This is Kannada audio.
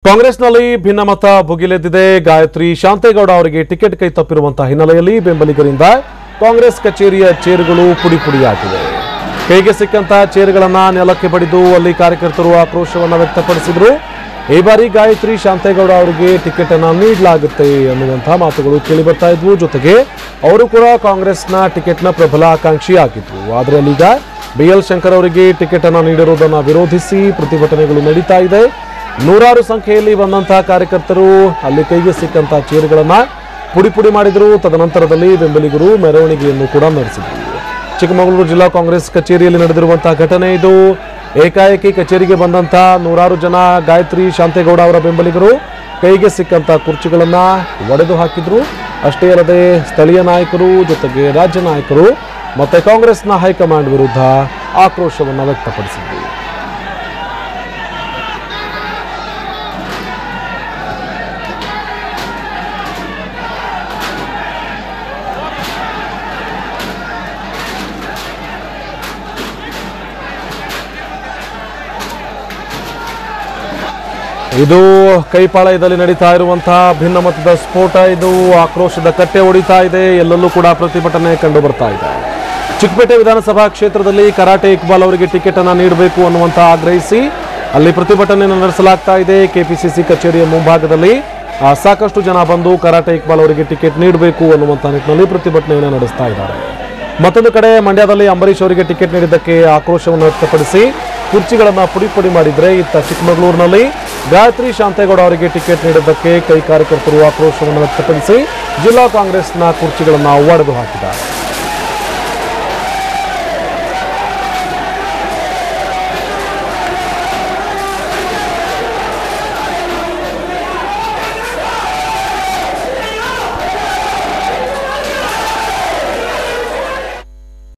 ಕಾಂಗ್ರೆಸ್ನಲ್ಲಿ ಭಿನ್ನಮತ ಭುಗಿಲೆದ್ದಿದೆ ಗಾಯತ್ರಿ ಶಾಂತೇಗೌಡ ಅವರಿಗೆ ಟಿಕೆಟ್ ಕೈ ತಪ್ಪಿರುವಂತಹ ಹಿನ್ನೆಲೆಯಲ್ಲಿ ಬೆಂಬಲಿಗರಿಂದ ಕಾಂಗ್ರೆಸ್ ಕಚೇರಿಯ ಚೇರುಗಳು ಪುಡಿ ಪುಡಿಯಾಗಿವೆ ಕೈಗೆ ಸಿಕ್ಕಂತಹ ಚೇರುಗಳನ್ನ ನೆಲಕ್ಕೆ ಬಡಿದು ಅಲ್ಲಿ ಕಾರ್ಯಕರ್ತರು ಆಕ್ರೋಶವನ್ನ ವ್ಯಕ್ತಪಡಿಸಿದ್ರು ಈ ಬಾರಿ ಗಾಯತ್ರಿ ಶಾಂತೇಗೌಡ ಅವರಿಗೆ ಟಿಕೆಟ್ ಅನ್ನ ನೀಡಲಾಗುತ್ತೆ ಅನ್ನುವಂತಹ ಮಾತುಗಳು ಕೇಳಿ ಬರ್ತಾ ಇದ್ವು ಜೊತೆಗೆ ಅವರು ಕೂಡ ಕಾಂಗ್ರೆಸ್ನ ಟಿಕೆಟ್ನ ಪ್ರಬಲ ಆಕಾಂಕ್ಷಿಯಾಗಿದ್ರು ಆದರೆ ಅಲ್ಲೀಗ ಬಿ ಎಲ್ ಶಂಕರ್ ಅವರಿಗೆ ಟಿಕೆಟ್ ಅನ್ನ ನೀಡಿರುವುದನ್ನು ವಿರೋಧಿಸಿ ಪ್ರತಿಭಟನೆಗಳು ನಡೀತಾ ಇದೆ ನೂರಾರು ಸಂಖ್ಯೆಯಲ್ಲಿ ಬಂದಂತಹ ಕಾರ್ಯಕರ್ತರು ಅಲ್ಲಿ ಕೈಗೆ ಸಿಕ್ಕಂತಹ ಚೇರುಗಳನ್ನ ಪುಡಿ ಪುಡಿ ಮಾಡಿದ್ರು ತದನಂತರದಲ್ಲಿ ಬೆಂಬಲಿಗರು ಮೆರವಣಿಗೆಯನ್ನು ಕೂಡ ನಡೆಸಿದರು ಚಿಕ್ಕಮಗಳೂರು ಜಿಲ್ಲಾ ಕಾಂಗ್ರೆಸ್ ಕಚೇರಿಯಲ್ಲಿ ನಡೆದಿರುವಂತಹ ಘಟನೆ ಇದು ಏಕಾಏಕಿ ಕಚೇರಿಗೆ ಬಂದಂತಹ ನೂರಾರು ಜನ ಗಾಯತ್ರಿ ಶಾಂತೇಗೌಡ ಅವರ ಬೆಂಬಲಿಗರು ಕೈಗೆ ಸಿಕ್ಕಂತಹ ಕುರ್ಚಿಗಳನ್ನ ಒಡೆದು ಹಾಕಿದ್ರು ಅಷ್ಟೇ ಅಲ್ಲದೆ ಸ್ಥಳೀಯ ನಾಯಕರು ಜೊತೆಗೆ ರಾಜ್ಯ ನಾಯಕರು ಮತ್ತೆ ಕಾಂಗ್ರೆಸ್ನ ಹೈಕಮಾಂಡ್ ವಿರುದ್ಧ ಆಕ್ರೋಶವನ್ನು ವ್ಯಕ್ತಪಡಿಸಿದ್ರು ಇದು ಕೈಪಾಳಯದಲ್ಲಿ ನಡೀತಾ ಇರುವಂತಹ ಭಿನ್ನಮತದ ಸ್ಫೋಟ ಇದು ಆಕ್ರೋಶದ ಕಟ್ಟೆ ಹೊಡಿತಾ ಇದೆ ಎಲ್ಲೆಲ್ಲೂ ಕೂಡ ಪ್ರತಿಭಟನೆ ಕಂಡು ಬರ್ತಾ ಇದೆ ಚಿಕ್ಕಪೇಟೆ ವಿಧಾನಸಭಾ ಕ್ಷೇತ್ರದಲ್ಲಿ ಕರಾಟೆ ಇಕ್ಬಾಲ್ ಅವರಿಗೆ ಟಿಕೆಟ್ ಅನ್ನ ನೀಡಬೇಕು ಅನ್ನುವಂತ ಆಗ್ರಹಿಸಿ ಅಲ್ಲಿ ಪ್ರತಿಭಟನೆಯನ್ನು ನಡೆಸಲಾಗ್ತಾ ಇದೆ ಕೆಪಿಸಿಸಿ ಕಚೇರಿಯ ಮುಂಭಾಗದಲ್ಲಿ ಆ, ಸಾಕಷ್ಟು ಜನ ಬಂದು ಕರಾಟೆ ಇಕ್ಬಾಲ್ ಅವರಿಗೆ ಟಿಕೆಟ್ ನೀಡಬೇಕು ಅನ್ನುವಂತ ನಿಟ್ಟಿನಲ್ಲಿ ಪ್ರತಿಭಟನೆಯನ್ನು ನಡೆಸ್ತಾ ಇದ್ದಾರೆ ಮತ್ತೊಂದು ಕಡೆ ಮಂಡ್ಯದಲ್ಲಿ ಅಂಬರೀಶ್ ಅವರಿಗೆ ಟಿಕೆಟ್ ನೀಡಿದ್ದಕ್ಕೆ ಆಕ್ರೋಶವನ್ನು ವ್ಯಕ್ತಪಡಿಸಿ ಕುರ್ಚಿಗಳನ್ನು ಪುಡಿ ಪುಡಿ ಮಾಡಿದ್ರೆ ಇತ್ತ ಚಿಕ್ಕಮಗಳೂರಿನಲ್ಲಿ ಗಾಯತ್ರಿ ಶಾಂತೇಗೌಡ ಅವರಿಗೆ ಟಿಕೆಟ್ ನೀಡಿದ್ದಕ್ಕೆ ಕೈ ಕಾರ್ಯಕರ್ತರು ಆಕ್ರೋಶವನ್ನು ವ್ಯಕ್ತಪಡಿಸಿ ಜಿಲ್ಲಾ ಕಾಂಗ್ರೆಸ್ನ ಕುರ್ಚಿಗಳನ್ನು ಒಡೆದು ಹಾಕಿದ್ದಾರೆ